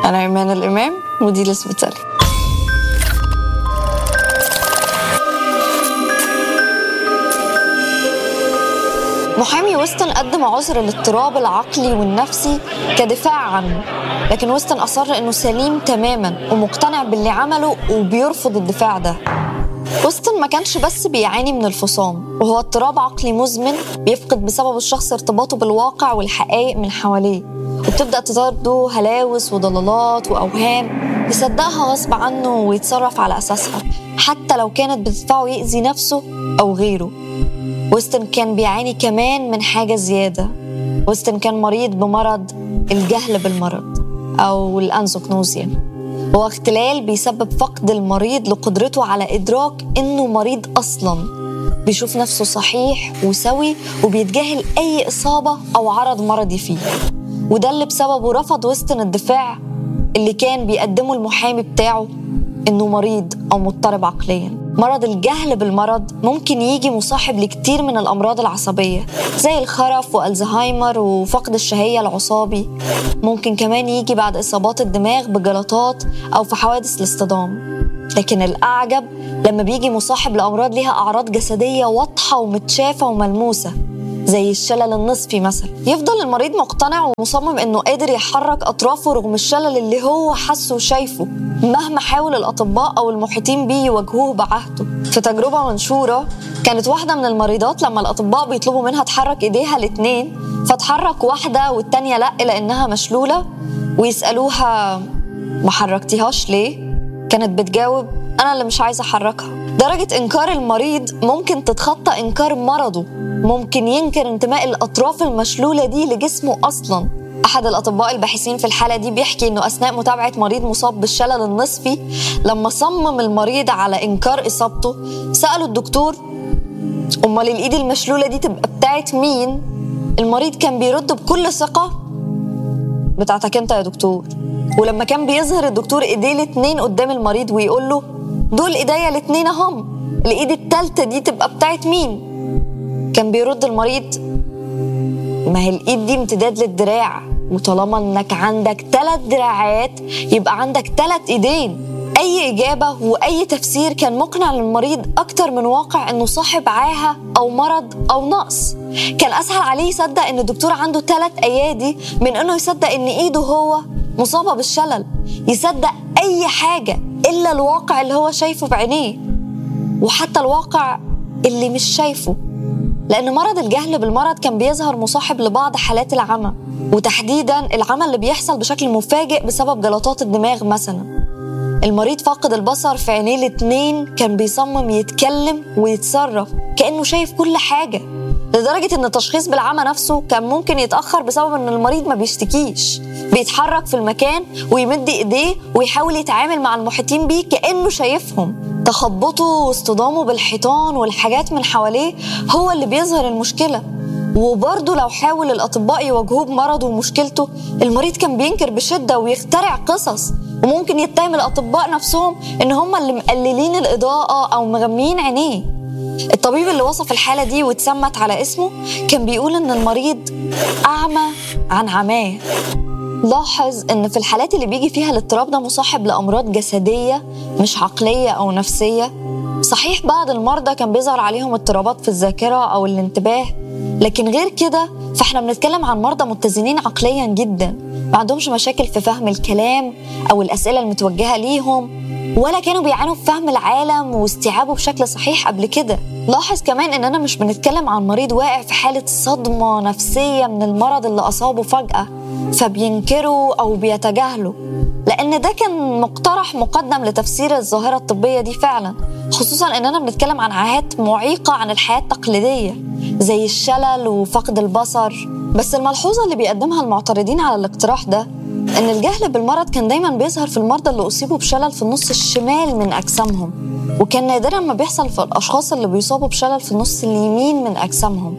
أنا إيمان الإمام ودي السبيتالي محامي ويستن قدم عذر الاضطراب العقلي والنفسي كدفاع عنه لكن ويستن أصر إنه سليم تماما ومقتنع باللي عمله وبيرفض الدفاع ده ويستن ما كانش بس بيعاني من الفصام وهو اضطراب عقلي مزمن بيفقد بسبب الشخص ارتباطه بالواقع والحقائق من حواليه وبتبدأ تطارده هلاوس وضلالات وأوهام يصدقها غصب عنه ويتصرف على أساسها حتى لو كانت بتدفعه يأذي نفسه أو غيره ويستن كان بيعاني كمان من حاجة زيادة ويستن كان مريض بمرض الجهل بالمرض أو الأنزوكنوزيا هو اختلال بيسبب فقد المريض لقدرته على إدراك إنه مريض أصلا بيشوف نفسه صحيح وسوي وبيتجاهل أي إصابة أو عرض مرضي فيه وده اللي بسببه رفض ويستن الدفاع اللي كان بيقدمه المحامي بتاعه إنه مريض أو مضطرب عقلياً مرض الجهل بالمرض ممكن يجي مصاحب لكتير من الأمراض العصبية زي الخرف والزهايمر وفقد الشهية العصابي ممكن كمان يجي بعد إصابات الدماغ بجلطات أو في حوادث الاصطدام لكن الأعجب لما بيجي مصاحب لأمراض ليها أعراض جسدية واضحة ومتشافة وملموسة زي الشلل النصفي مثلا يفضل المريض مقتنع ومصمم انه قادر يحرك اطرافه رغم الشلل اللي هو حاسه وشايفه مهما حاول الاطباء او المحيطين بيه يواجهوه بعهده في تجربه منشوره كانت واحده من المريضات لما الاطباء بيطلبوا منها تحرك ايديها الاتنين فتحرك واحده والتانيه لا لانها مشلوله ويسالوها ما حركتيهاش ليه كانت بتجاوب انا اللي مش عايزه احركها درجه انكار المريض ممكن تتخطى انكار مرضه ممكن ينكر انتماء الاطراف المشلوله دي لجسمه اصلا احد الاطباء الباحثين في الحاله دي بيحكي انه اثناء متابعه مريض مصاب بالشلل النصفي لما صمم المريض على انكار اصابته سالوا الدكتور امال الايد المشلوله دي تبقى بتاعت مين المريض كان بيرد بكل ثقه بتاعتك انت يا دكتور ولما كان بيظهر الدكتور ايديه الاتنين قدام المريض ويقول له دول ايديا الاتنين اهم الايد التالتة دي تبقى بتاعت مين كان بيرد المريض ما هي الايد دي امتداد للدراع وطالما انك عندك ثلاث دراعات يبقى عندك ثلاث ايدين اي اجابه واي تفسير كان مقنع للمريض اكتر من واقع انه صاحب عاهه او مرض او نقص كان اسهل عليه يصدق ان الدكتور عنده ثلاث ايادي من انه يصدق ان ايده هو مصابه بالشلل يصدق اي حاجه الا الواقع اللي هو شايفه بعينيه وحتى الواقع اللي مش شايفه لأن مرض الجهل بالمرض كان بيظهر مصاحب لبعض حالات العمى وتحديدا العمى اللي بيحصل بشكل مفاجئ بسبب جلطات الدماغ مثلا المريض فاقد البصر في عينيه الاتنين كان بيصمم يتكلم ويتصرف كأنه شايف كل حاجة لدرجة إن التشخيص بالعمى نفسه كان ممكن يتأخر بسبب إن المريض ما بيشتكيش بيتحرك في المكان ويمد إيديه ويحاول يتعامل مع المحيطين بيه كأنه شايفهم تخبطه واصطدامه بالحيطان والحاجات من حواليه هو اللي بيظهر المشكلة وبرضه لو حاول الأطباء يواجهوه بمرضه ومشكلته المريض كان بينكر بشدة ويخترع قصص وممكن يتهم الأطباء نفسهم إن هم اللي مقللين الإضاءة أو مغميين عينيه الطبيب اللي وصف الحالة دي واتسمت على اسمه كان بيقول إن المريض أعمى عن عماه لاحظ ان في الحالات اللي بيجي فيها الاضطراب ده مصاحب لامراض جسديه مش عقليه او نفسيه صحيح بعض المرضى كان بيظهر عليهم اضطرابات في الذاكره او الانتباه لكن غير كده فاحنا بنتكلم عن مرضى متزنين عقليا جدا ما عندهمش مشاكل في فهم الكلام او الاسئله المتوجهه ليهم ولا كانوا بيعانوا في فهم العالم واستيعابه بشكل صحيح قبل كده لاحظ كمان اننا مش بنتكلم عن مريض واقع في حاله صدمه نفسيه من المرض اللي اصابه فجاه فبينكره او بيتجاهله لان ده كان مقترح مقدم لتفسير الظاهره الطبيه دي فعلا خصوصا اننا بنتكلم عن عاهات معيقه عن الحياه التقليديه زي الشلل وفقد البصر بس الملحوظه اللي بيقدمها المعترضين على الاقتراح ده ان الجهل بالمرض كان دايما بيظهر في المرضى اللي اصيبوا بشلل في النص الشمال من اجسامهم وكان نادرا ما بيحصل في الاشخاص اللي بيصابوا بشلل في النص اليمين من اجسامهم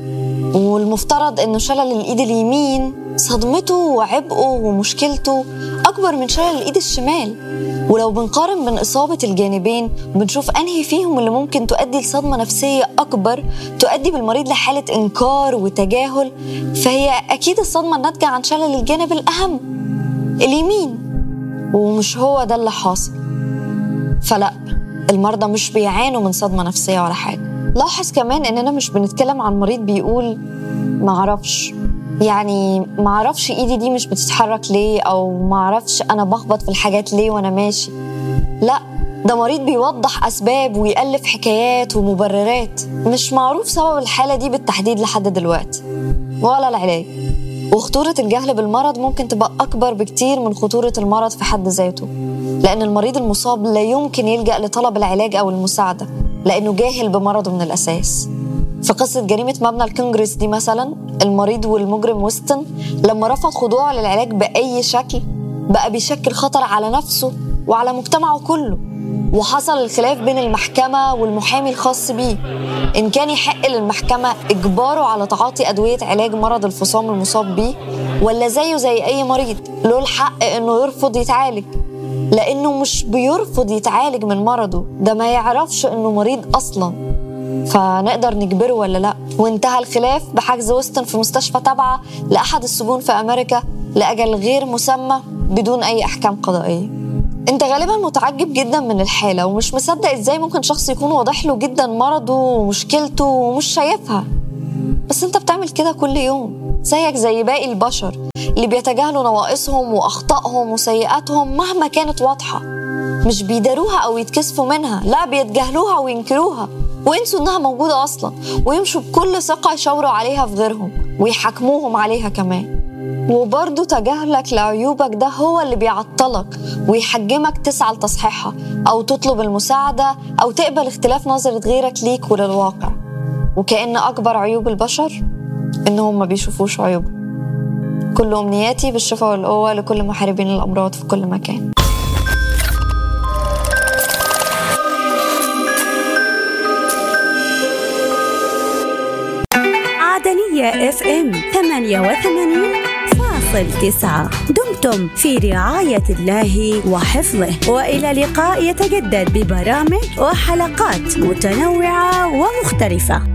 والمفترض انه شلل الايد اليمين صدمته وعبئه ومشكلته اكبر من شلل الايد الشمال ولو بنقارن بين اصابه الجانبين بنشوف انهي فيهم اللي ممكن تؤدي لصدمه نفسيه اكبر تؤدي بالمريض لحاله انكار وتجاهل فهي اكيد الصدمه الناتجه عن شلل الجانب الاهم اليمين ومش هو ده اللي حاصل فلا المرضى مش بيعانوا من صدمة نفسية ولا حاجة لاحظ كمان إننا مش بنتكلم عن مريض بيقول معرفش يعني معرفش ايدي دي مش بتتحرك ليه او معرفش انا بخبط في الحاجات ليه وانا ماشي لا ده مريض بيوضح اسباب ويألف حكايات ومبررات مش معروف سبب الحالة دي بالتحديد لحد دلوقتي ولا العلاج وخطورة الجهل بالمرض ممكن تبقى أكبر بكتير من خطورة المرض في حد ذاته لأن المريض المصاب لا يمكن يلجأ لطلب العلاج أو المساعدة لأنه جاهل بمرضه من الأساس في قصة جريمة مبنى الكونجرس دي مثلا المريض والمجرم ويستن لما رفض خضوعه للعلاج بأي شكل بقى بيشكل خطر على نفسه وعلى مجتمعه كله وحصل الخلاف بين المحكمة والمحامي الخاص بيه إن كان يحق للمحكمة إجباره على تعاطي أدوية علاج مرض الفصام المصاب بيه ولا زيه زي أي مريض له الحق إنه يرفض يتعالج لأنه مش بيرفض يتعالج من مرضه ده ما يعرفش إنه مريض أصلاً فنقدر نجبره ولا لا وانتهى الخلاف بحجز ويستن في مستشفى تابعة لأحد السجون في أمريكا لأجل غير مسمى بدون أي أحكام قضائية انت غالبا متعجب جدا من الحالة ومش مصدق ازاي ممكن شخص يكون واضح له جدا مرضه ومشكلته ومش شايفها بس انت بتعمل كده كل يوم زيك زي باقي البشر اللي بيتجاهلوا نواقصهم واخطائهم وسيئاتهم مهما كانت واضحه مش بيداروها او يتكسفوا منها لا بيتجاهلوها وينكروها وينسوا انها موجوده اصلا ويمشوا بكل ثقه يشاوروا عليها في غيرهم ويحاكموهم عليها كمان وبرضه تجاهلك لعيوبك ده هو اللي بيعطلك ويحجمك تسعى لتصحيحها أو تطلب المساعدة أو تقبل اختلاف نظرة غيرك ليك وللواقع وكأن أكبر عيوب البشر إنهم ما بيشوفوش عيوبهم كل أمنياتي بالشفاء والقوة لكل محاربين الأمراض في كل مكان عدنية اف ام 88 فاصل تسعة دمتم في رعاية الله وحفظه وإلى لقاء يتجدد ببرامج وحلقات متنوعة ومختلفة